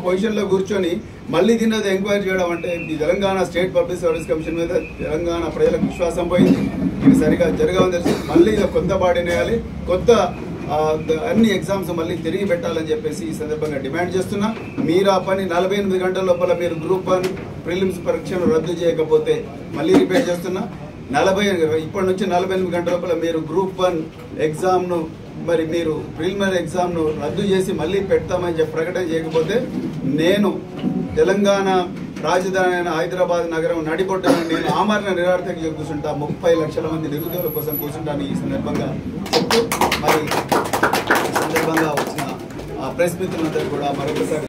పొజిషన్లో కూర్చొని మళ్ళీ దీని మీద ఎంక్వైరీ చేయడం అంటే ఈ Telangana state public service commission మీద తెలంగాణ ప్రజలకు విశ్వాసం పోయింది ఇది సరిగా జరగవని తెలిసి మళ్ళీ ఇది కొత్త బాడీని వేయాలి కొత్త ఆ, ద- అన్ని ఎగ్జామ్స్ మళ్ళీ తిరిగి పెట్టాలని చెప్పేసి ఈ సందర్భంగా డిమాండ్ చేస్తున్నా మీరు ఆ పని నలభై ఎనిమిది గంటల లోపల మీరు గ్రూప్ వన్ ప్రిలిమ్స్ పరీక్షను రద్దు చేయకపోతే మళ్ళీ రిపీట్ చేస్తున్నా నలభై ఇప్పటి నుంచి నలభై ఎనిమిది గంటల లోపల మీరు గ్రూప్ వన్ ఎగ్జామ్ను మరి మీరు ప్రిలిమినరీ ఎగ్జామ్ను రద్దు చేసి మళ్ళీ పెడతామని చెప్పి ప్రకటన చేయకపోతే నేను తెలంగాణ రాజధాని అయిన హైదరాబాద్ నగరం నడిబొడ్డున నేను ఆమరణ నిరార్థక కూర్చుంటా ముప్పై లక్షల మంది నిరుద్యోగుల కోసం కూర్చుంటాను ఈ సందర్భంగా చెప్తూ మరి ఈ సందర్భంగా వచ్చిన ఆ ప్రెస్ మిత్రులందరూ కూడా మరొకసారి